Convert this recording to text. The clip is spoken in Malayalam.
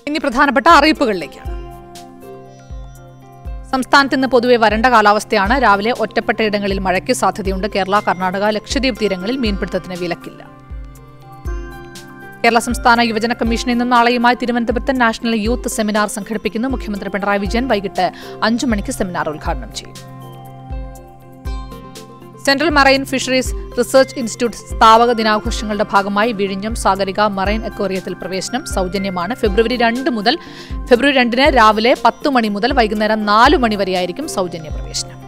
ഇനി പ്രധാനപ്പെട്ട അറിയിപ്പുകളിലേക്കാണ് സംസ്ഥാനത്ത് ഇന്ന് പൊതുവെ വരണ്ട കാലാവസ്ഥയാണ് രാവിലെ ഒറ്റപ്പെട്ട ഇടങ്ങളിൽ മഴയ്ക്ക് സാധ്യതയുണ്ട് കേരള കർണാടക ലക്ഷദ്വീപ് തീരങ്ങളിൽ മീൻപിടുത്തത്തിന് വിലക്കില്ല കേരള സംസ്ഥാന യുവജന കമ്മീഷൻ ഇന്നും നാളെയുമായി തിരുവനന്തപുരത്ത് നാഷണൽ യൂത്ത് സെമിനാർ സംഘടിപ്പിക്കുന്നു മുഖ്യമന്ത്രി പിണറായി വിജയൻ വൈകിട്ട് അഞ്ചു മണിക്ക് സെമിനാർ ഉദ്ഘാടനം ചെയ്യും central marine fisheries research institute സ്ഥാപക ദിനാഘോഷങ്ങളുടെ ഭാഗമായി വിഴിഞ്ഞം സാഗരിക മറൈൻ അക്വേറിയത്തിൽ പ്രവേശനം സൗജന്യമാണ് ഫെബ്രുവരി രണ്ട് മുതൽ ഫെബ്രുവരി രണ്ടിന് രാവിലെ പത്ത് മണി മുതൽ വൈകുന്നേരം നാല് മണി വരെയായിരിക്കും സൗജന്യ പ്രവേശനം